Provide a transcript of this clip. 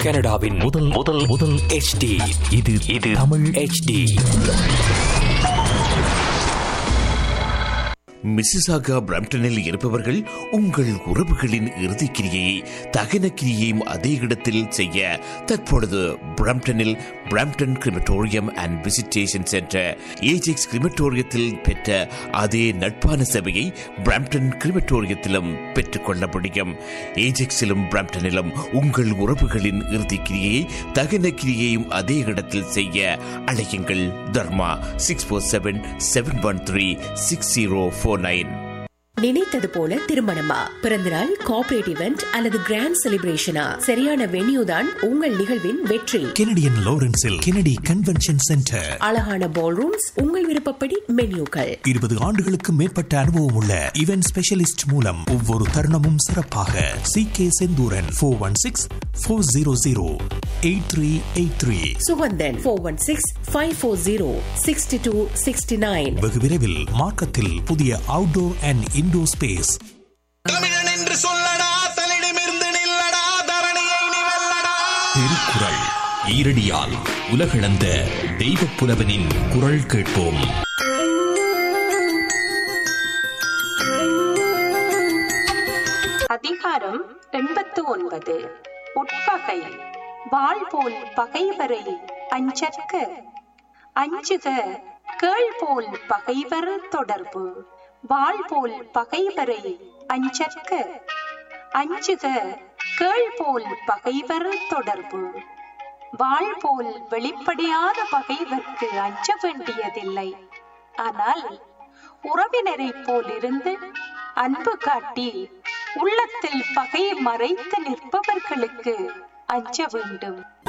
கனடாவின் முதல் முதல் முதல் HD இது இது தமிழ் HD மிசிசாகா பிரம்டனில் இருப்பவர்கள் உங்கள் உறவுகளின் இறுதிக் கிரியை தகன கிரியையும் அதே இடத்தில் செய்ய தற்பொழுது பிரம்டனில் Brampton crematorium and visitation centre Ajax கிரிமட்டோரியத்தில் பெற்ற அதே நட்பான சேவையை பிரம்டன் கிரிமட்டோரியத்திலும் பெற்றுக்கொள்ள முடியும் ஏஜெக்ஸிலும் பிரம்டனிலும் உங்கள் உறவுகளின் இறுதிக் கிரியை தகன கிரியையும் அதே இடத்தில் செய்ய அழையுங்கள் Dharma six four seven seven one three six zero four nine நினைத்தது போல திருமணமா பிறந்தநாள் கார்ப்பரேட் இவெண்ட் அல்லது கிராண்ட் செலிப்ரேஷனா சரியான வென்யூ தான் உங்கள் நிகழ்வின் வெற்றி கெனடியன் லாரன்ஸில் கெனடி கன்வென்ஷன் சென்டர் அழகான பால் ரூம்ஸ் உங்கள் விருப்பப்படி மென்யூக்கள் இருபது ஆண்டுகளுக்கு மேற்பட்ட அனுபவம் உள்ள இவென்ட் ஸ்பெஷலிஸ்ட் மூலம் ஒவ்வொரு தருணமும் சிறப்பாக C K Senthooran four one six four zero zero eight three eight three Suganthan four one six five four zero sixty two sixty nine வெகு விரைவில் மார்க்கத்தில் புதிய அவுட்டோர் அண்ட் இன்டோர் ஸ்பேஸ் தமிழன் என்று சொல்லடா தலிடமிருந்து நில்லடா தரணியை நீ வெல்லடா திருக்குறள் ஈரடியால் உலகளந்த தெய்வ புலவனின் குரல் கேட்போம் அதிகாரம் எண்பத்து ஒன்பது உட்பகை வாள் போல் பகைவரை அஞ்சற்க அஞ்சுக கேள் போல் பகைவர் தொடர்பு வாள் போல் பகைவரை அஞ்சற்க அஞ்சுக கேள் போல் பகைவர் தொடர்பு வாள் போல் வெளிப்படையான பகைவர்க்கு அஞ்ச வேண்டியதில்லை ஆனால் உறவினரைப் போலிருந்து அன்பு காட்டி உள்ளத்தில் பகையை மறைத்து நிற்பவர்களுக்கு அஞ்ச வேண்டும்